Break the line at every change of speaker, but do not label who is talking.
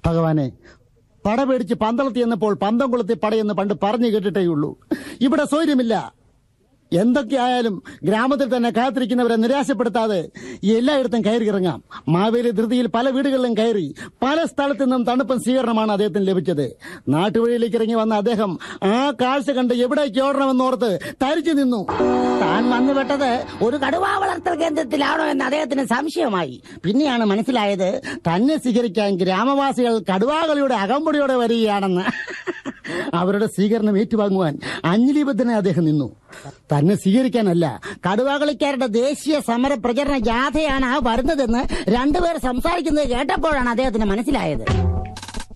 ഭഗവാനെ പട പേടിച്ച് പന്തളത്തി എന്നപ്പോൾ പന്തം കൊളുത്തി പടയെന്ന് പണ്ട് പറഞ്ഞു കേട്ടിട്ടേയുള്ളൂ ഇവിടെ സൗര്യമില്ല എന്തൊക്കെയായാലും ഗ്രാമത്തിൽ തന്നെ കാത്തിരിക്കുന്നവരെ നിരാശപ്പെടുത്താതെ എല്ലായിടത്തും കയറി ഇറങ്ങാം മാവേലി ധൃതിയിൽ പല വീടുകളിലും കയറി പല സ്ഥലത്തു നിന്നും തണുപ്പൻ സ്വീകരണമാണ് അദ്ദേഹത്തിന് ലഭിച്ചത് നാട്ടുവഴിയിലേക്ക് ഇറങ്ങി വന്ന അദ്ദേഹം ആ കാഴ്ച കണ്ട് എവിടേക്ക് ഓടണമെന്നോർത്ത് തരിച്ചു നിന്നു
താൻ വന്നുപെട്ടത് ഒരു കടുവാ വളർത്തൽ കേന്ദ്രത്തിലാണോ എന്ന് അദ്ദേഹത്തിന് സംശയമായി
പിന്നെയാണ് മനസ്സിലായത് തന്നെ സ്വീകരിക്കാൻ ഗ്രാമവാസികൾ കടുവാകളിയുടെ അകമ്പടിയോടെ വരികയാണെന്ന് അവരുടെ സ്വീകരണം ഏറ്റുവാങ്ങുവാൻ അഞ്ജലിബദ്ധനായി അദ്ദേഹം നിന്നു തന്നെ സ്വീകരിക്കാനല്ല
കടുവാകളിക്കാരുടെ ദേശീയ സമര പ്രചരണ ജാഥയാണ് ആ വരുന്നതെന്ന് രണ്ടുപേർ സംസാരിക്കുന്നത് കേട്ടപ്പോഴാണ് അദ്ദേഹത്തിന് മനസ്സിലായത്